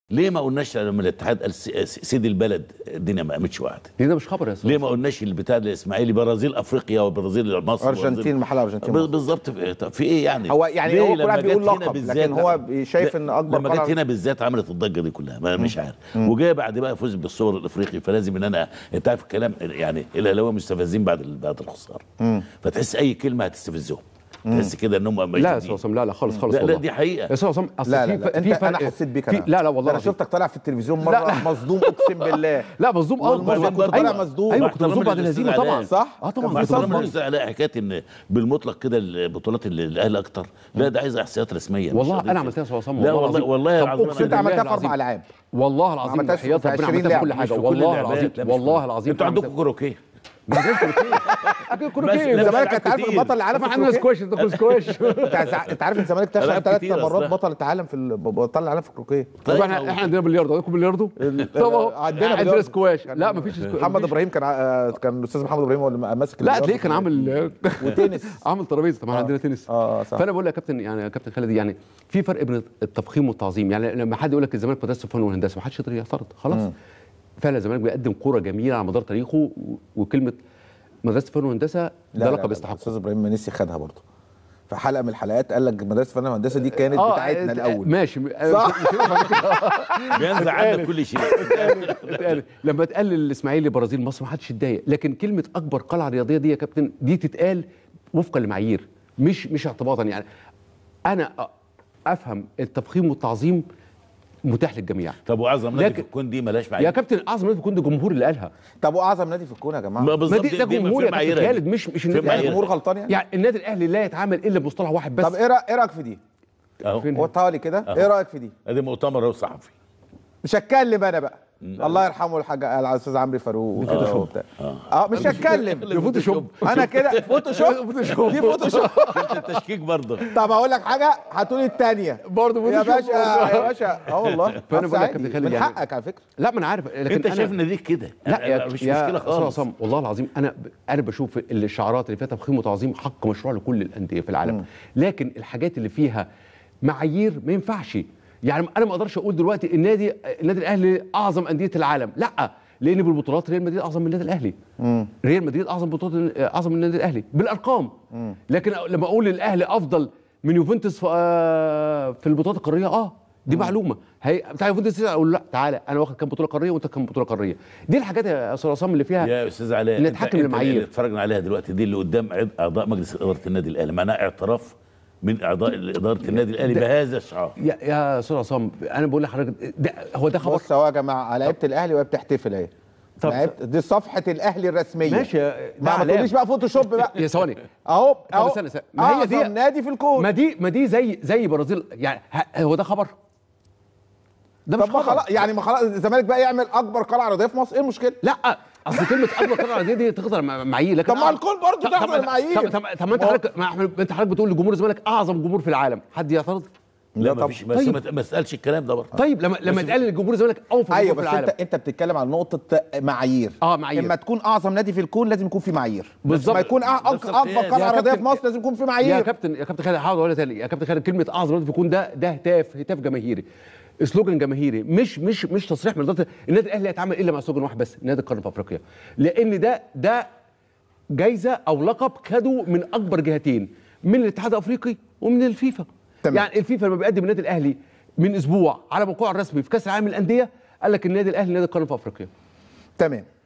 ليه ما قلناش لما الاتحاد قال س- س- سيد البلد الدنيا ما قامتش واحده ليه ده مش خبر يا استاذ ليه ما قلناش البتاع الاسماعيلي برازيل افريقيا وبرازيل مصر ارجنتين وبرازيل- محل ارجنتين ب- مصر. بالظبط في طب في ايه يعني هو يعني ليه هو كل لما واحد بيقول جت هنا لقب، بالذات- لكن هو شايف إن أكبر لما قلعة- جت هنا بالذات عملت الضجه دي كلها ما مش عارف وجاي بعد بقى فوز بالصور الافريقي فلازم ان انا انت عارف الكلام يعني الاهلاويه مستفزين بعد ال- بعد الخساره فتحس اي كلمه هتستفزهم تحس كده ان هم لا يا مجدين. استاذ عصام لا لا خالص خالص لا, لا والله دي حقيقه يا استاذ عصام اصل لا في لا, ف- لا. في انت انا فرق- حسيت بيك في- انا لا لا والله انا العظيم. شفتك طالع في التلفزيون مره مصدوم اقسم بالله لا مصدوم اه والله مصدوم. كنت طالع أيوة. مصدوم. ايوه مع كنت مصدوم احترامي بعد للأستاذ الهزيمه طبعا علاء. صح؟ اه كان طبعا في مع كنت صدمة. احترامي مصدوم. للاستاذ علاء حكايه ان بالمطلق كده البطولات اللي الاهلي اكتر لا ده عايز احصائيات رسميه مش والله قضية انا عملتها يا استاذ عصام لا والله والله العظيم. والله طب العظيم أقسم أنا- انت بالله عملتها في العظيم. اربع العاب والله العظيم عملتهاش في وحياة ربنا 20 عملتها في كل لاعب، حاجه مش في كل والله اللعبات، العظيم لا مش في والله كل- العظيم انتوا عندكم كروكيه ما عندناش كروكيه اكيد بس كروكيه لا، الزمالك ألعاب انت عارف كتير. البطل العالم طب في احنا عندنا الكروكيه سكواش انت سكواش انت عايز- انت عارف الزمالك تاخد ألعاب ثلاث كتير مرات أصلاً. بطل العالم في ال- بطل العالم في الكروكيه طب طيب، احنا احنا عندنا بلياردو عندكم بلياردو طب اهو عندنا عندنا بلياردو. سكواش كان- لا مفيش سكواش محمد مفيش. ابراهيم كان ع- كان الاستاذ محمد ابراهيم هو اللي ماسك لا البلياردو. تلاقيه كان عامل وتنس. عامل ترابيزه طبعا عندنا تنس اه صح فانا بقول لك يا كابتن يعني يا كابتن خالد يعني في فرق بين التفخيم والتعظيم يعني لما حد يقول لك الزمالك مدرسه فن وهندسه ما حدش يقدر يعترض خلاص فعلا الزمالك بيقدم كوره جميله على مدار تاريخه و- وكلمه مدرسه فن وهندسه لا، ده لا، لقب لا، يستحقه الاستاذ ابراهيم منيسي خدها برضه في حلقه من الحلقات قال لك مدرسه فن الهندسه دي كانت آه، بتاعتنا آه، الاول ماشي صح. مش- مش هينفع كده. بينزع عندك كل شيء اتقال. لما اتقال الاسماعيلي برازيل مصر ما حدش اتضايق لكن كلمه اكبر قلعه رياضيه دي يا كابتن دي تتقال وفقا لمعايير مش مش اعتباطا يعني انا أ- افهم التفخيم والتعظيم متاح للجميع طب واعظم نادي لكن- في الكون دي ملاش يا معايير كابتن اعظم نادي يكون ده الجمهور اللي قالها طب واعظم نادي في الكون يا جماعه ما ما بالظبط دي ده دي- دي جمهور في يا كابتن معاييرها خالد دي. مش مش في النادي معاييرها. الأهلي. الجمهور غلطان يعني يعني النادي الاهلي لا يتعامل الا بمصطلح واحد بس طب ايه رأ- ايه رايك في دي اهو فين؟ قولها لي كده ايه رايك في دي ادي مؤتمر اهو صحفي مش هتكلم انا بقى الله يرحمه الحاج الاستاذ عمرو فاروق آه. وبتاع. اه مش هتكلم دي فوتوشوب انا كده فوتوشوب فوتوشوب. دي فوتوشوب انت التشكيك برضه طب اقول لك حاجه هاتولي الثانيه برضه يا فوتوشوب باشا يا باشا اه والله فأنا بس بقول لك يا عادي. كابتن خالد من يعني- حقك على فكره لا ما انا عارف لكن انت أنا شايف ان دي كده لا يا مش يا مشكله أستاذ خالص عصام والله العظيم انا انا بشوف الشعارات اللي فيها تفخيم وتعظيم حق مشروع لكل الانديه في العالم لكن الحاجات اللي فيها معايير ما ينفعش يعني انا ما اقدرش اقول دلوقتي النادي النادي الاهلي اعظم انديه العالم لا لان بالبطولات ريال مدريد اعظم من النادي الاهلي ريال مدريد اعظم بطولات اعظم من النادي الاهلي بالارقام لكن لما اقول الاهلي افضل من يوفنتوس في, آه، في البطولات القاريه اه دي معلومه هي بتاع يوفنتوس اقول لا تعالى انا واخد كام بطوله قاريه وانت كام بطوله قاريه دي الحاجات يا استاذ عصام اللي فيها يا استاذ علاء نتحكم انت- انت للمعايير. اللي اتفرجنا عليها دلوقتي دي اللي قدام عض- اعضاء مجلس اداره النادي الاهلي معناها اعتراف من اعضاء اداره النادي الاهلي ده- بهذا الشعار يا يا استاذ عصام انا بقول لحضرتك ده هو ده خبر بص اهو يا جماعه لعيبه الاهلي وهي بتحتفل اهي طب- لعيبة- دي صفحه الاهلي الرسميه ماشي يا- ده ما, ما علام. تقوليش بقى فوتوشوب بقى يا ثواني اهو اهو استنى استنى. ما هي اعظم دي- نادي في الكون ما دي ما دي زي زي برازيل يعني ه- هو ده خبر ده مش طب ما خبر خلاص يعني ما خلاص الزمالك بقى يعمل اكبر قلعه رياضيه في مصر ايه المشكله؟ لا اصل كلمه اكبر قرار دي دي تقدر مع- معايير لكن طب ما الكل برضه طب- تحضر طب- المعايير. طب طب طب ما انت ما هو- حضرتك ما احنا- انت حضرتك بتقول لجمهور الزمالك اعظم جمهور في العالم حد يعترض لا طب- ما فيش بس طيب. ما- ما تسالش الكلام ده برضه طيب لما لما يتقال ان جمهور الزمالك اوفى ايوه جمهور بس في العالم انت انت بتتكلم عن نقطه معايير اه، معايير. اما تكون اعظم نادي في الكون لازم يكون في معايير بالظبط. ما يكون أع- نفس أك- اكبر القياس. قلعه يا رياضيه في كابتن- مصر لازم يكون في يا معايير كابتن يا كابتن خالد هقعد اقولها تاني يا كابتن خالد كلمه اعظم نادي بيكون ده ده هتاف هتاف جماهيري سلوجن جماهيري مش مش مش تصريح من اداره النادي الاهلي هيتعامل الا مع سلوجن واحد بس نادي القرن في افريقيا لان ده ده جايزه او لقب خدوا من اكبر جهتين من الاتحاد الافريقي ومن الفيفا تمام. يعني الفيفا لما بيقدم النادي الاهلي من اسبوع على موقعه الرسمي في كاس العالم للانديه قال لك النادي الاهلي نادي القرن في افريقيا تمام